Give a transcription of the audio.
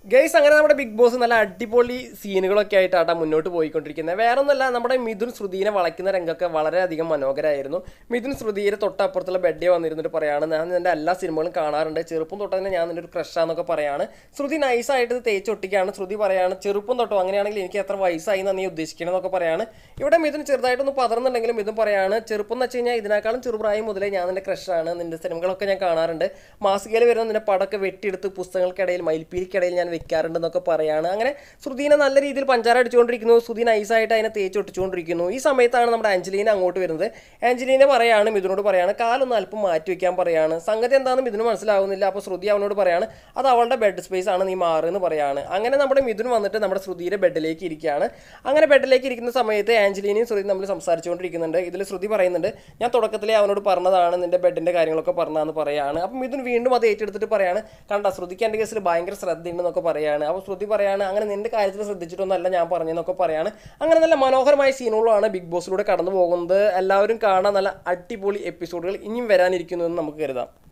guys അങ്ങനെ നമ്മുടെ big boss നല്ല അടിപൊളി സീനുകളൊക്കെ ആയിട്ടാണ് മുന്നോട്ട് പോയിക്കൊണ്ടിരിക്കുന്നത് വേറെ ഒന്നല്ല നമ്മുടെ മിഥുൻ ശ്രുതിനെ വളയ്ക്കുന്ന രംഗമൊക്കെ വളരെയധികം മനോഹരമായിരുന്നു മിഥുൻ ശ്രുതിയുടെ തൊട്ടപ്പുറത്തുള്ള ബെഡേ വന്നിരുന്നിട്ട് പറയാണ് ഞാൻ നിന്റെ എല്ലാ സിനിമകളും കാണാറുണ്ട് ചെറുപ്പം തൊട്ട് തന്നെ ഞാൻ നിന്റെ ഒരു ക്രഷാന്നൊക്കെ പറയാണ് ശ്രുതി നൈസായിട്ട് ഇത് തേച്ചൊട്ടിക്കാണ് ശ്രുതി പറയാണ് ചെറുപ്പം തൊട്ടോ അങ്ങനെയാണെങ്കിൽ എനിക്ക് എത്ര വയസ്സായി എന്നാണ് നീ ഉദ്ദേശിക്കണമെന്നൊക്കെ പറയാണ് ഇവിടെ മിഥുൻ ചെറുതായിട്ടൊന്ന് പതർന്നുണ്ടെങ്കിലും മിഥുൻ പറയാണ് ചെറുപ്പം എന്ന് വെച്ച് കഴിഞ്ഞാൽ ഇതിനേക്കാളും ചെറുപ്രായം മുതലേ ഞാൻ നിന്റെ ക്രഷാണ് നിന്റെ സിനിമകളൊക്കെ ഞാൻ കാണാറുണ്ട് മാസികയിൽ വരുന്ന നിന്റെ പടമൊക്കെ വെട്ടിയെടുത്ത് പുസ്തകങ്ങൾക്കിടയിൽ മയിൽപ്പീലിക്കിടയിൽ ഞാൻ വെക്കാറുണ്ട് എന്നൊക്കെ പറയാണ് അങ്ങനെ ശ്രുതിനെ നല്ല രീതിയിൽ പഞ്ചാര അടിച്ചുകൊണ്ടിരിക്കുന്നു ശ്രുതി നൈസായിട്ട് അതിനെ തേച്ചൊട്ടിച്ചുകൊണ്ടിരിക്കുന്നു ഈ സമയത്താണ് നമ്മുടെ ആഞ്ചലീന അങ്ങോട്ട് വരുന്നത് ആഞ്ചലീന പറയാണ് മിഥുനോട് പറയാണ് കാലൊന്ന് അല്പം മാറ്റി വെക്കാൻ പറയാണ് സംഗതി എന്താണെന്ന് മിഥുന് മനസ്സിലാവുന്നില്ല അപ്പോൾ ശ്രുതി അവനോട് പറയാണ് അത് അവളുടെ ബെഡ് സ്പേസ് ആണ് നീ മാറുമെന്ന് പറയാണ് അങ്ങനെ നമ്മുടെ മിഥുൻ വന്നിട്ട് നമ്മുടെ ശ്രുതിയുടെ ബെഡിലേക്ക് ഇരിക്കുകയാണ് അങ്ങനെ ബെഡിലേക്ക് ഇരിക്കുന്ന സമയത്ത് ആഞ്ചലീനയും ശ്രുതി തമ്മിൽ സംസാരിച്ചുകൊണ്ടിരിക്കുന്നുണ്ട് ഇതിൽ ശ്രുതി പറയുന്നുണ്ട് ഞാൻ തുടക്കത്തിലേ അവനോട് പറഞ്ഞതാണ് നിന്റെ ബെഡിന്റെ കാര്യങ്ങളൊക്കെ പറഞ്ഞതെന്ന് പറയാണ് അപ്പം മിഥുൻ വീണ്ടും അത് ഏറ്റെടുത്തിട്ട് പറയാണ് കണ്ട ശ്രുതിക്ക് എൻ്റെ കേസിൽ ഭയങ്കര ശ്രദ്ധയുണ്ടെന്നൊക്കെ പറയാണ് അപ്പോൾ ശ്രുതി പറയാണ് അങ്ങനെ നിന്റെ കാര്യത്തിൽ ശ്രദ്ധിച്ചിട്ടൊന്നല്ല ഞാൻ പറഞ്ഞതെന്നൊക്കെ പറയാണ് അങ്ങനെ നല്ല മനോഹരമായ സീനുകളാണ് ബിഗ് ബോസിലൂടെ കടന്നു പോകുന്നത് എല്ലാവരും കാണാൻ നല്ല അടിപൊളി എപ്പിസോഡുകൾ ഇനിയും വരാനിരിക്കുന്നു എന്ന് നമുക്ക് കരുതാം